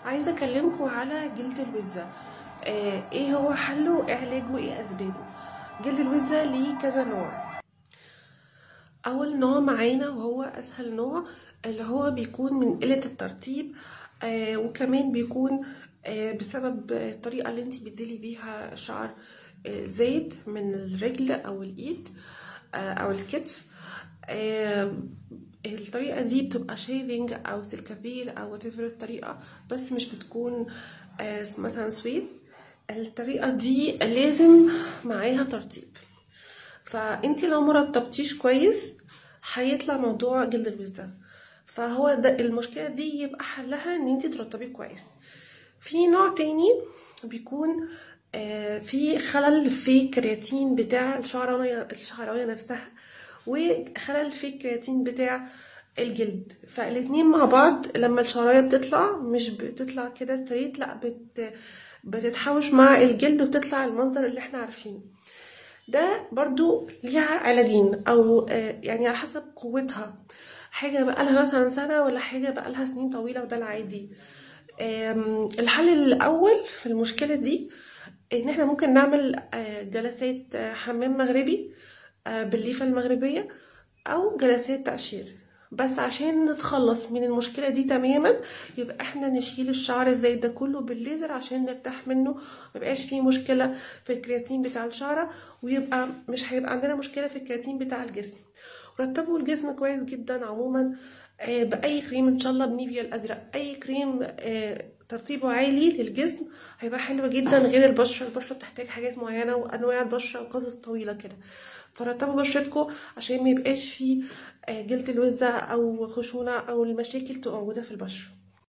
عايزه اكلمكم على جلد الوزه آه ايه هو حله ايه علاجه ايه اسبابه جلد الوزه ليه كذا نوع اول نوع معانا وهو اسهل نوع اللي هو بيكون من قله الترطيب آه وكمان بيكون آه بسبب الطريقه اللي انت بتزيلي بيها شعر آه زيت من الرجل او الايد آه او الكتف آه الطريقه دي بتبقى شيفنج او سلكابيل او واتيفر الطريقه بس مش بتكون آه مثلا سويب الطريقه دي لازم معاها ترطيب فانت لو مرطبتيش كويس هيطلع موضوع جلد الوز ده فهو ده المشكله دي يبقى حلها ان انت ترطبيه كويس في نوع تاني بيكون آه في خلل في الكرياتين بتاع الشعرايه الشعرايه نفسها وخلل في الكرياتين بتاع الجلد فالاتنين مع بعض لما الشعرايه بتطلع مش بتطلع كده ستريت لا بت بتتحوش مع الجلد وبتطلع المنظر اللي احنا عارفينه ده برضو ليها علاجين او يعني على حسب قوتها حاجه بقالها مثلا سنه ولا حاجه بقالها سنين طويله وده العادي الحل الاول في المشكله دي ان احنا ممكن نعمل جلسات حمام مغربي بالليفه المغربيه او جلسات تقشير بس عشان نتخلص من المشكله دي تماما يبقى احنا نشيل الشعر الزايد ده كله بالليزر عشان نرتاح منه ميبقاش فيه مشكله في الكرياتين بتاع الشعره ويبقى مش هيبقى عندنا مشكله في الكرياتين بتاع الجسم رطبوا الجسم كويس جدا عموما باي كريم ان شاء الله بنيفيا الازرق اي كريم ترطيبه عالي للجسم هيبقى حلو جدا غير البشره البشره بتحتاج حاجات معينه وانواع البشره وقصص طويله كده فرطبوا بشرتكم عشان ما يبقاش فيه جلد الوزه او خشونه او المشاكل تبقى موجوده في البشره